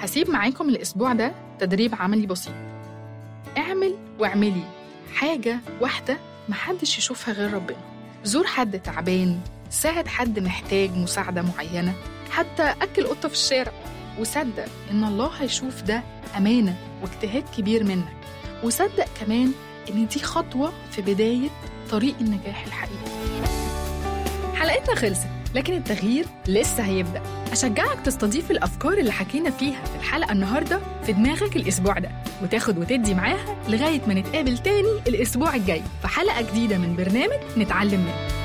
هسيب معاكم الأسبوع ده تدريب عملي بسيط اعمل واعملي حاجة واحدة محدش يشوفها غير ربنا زور حد تعبان ساعد حد محتاج مساعدة معينة حتى أكل قطة في الشارع وصدق إن الله هيشوف ده أمانة واجتهاد كبير منك وصدق كمان إن دي خطوة في بداية طريق النجاح الحقيقي حلقتنا خلصت لكن التغيير لسه هيبدأ أشجعك تستضيف الأفكار اللي حكينا فيها في الحلقة النهاردة في دماغك الأسبوع ده وتاخد وتدي معاها لغاية ما نتقابل تاني الأسبوع الجاي في حلقة جديدة من برنامج نتعلم منه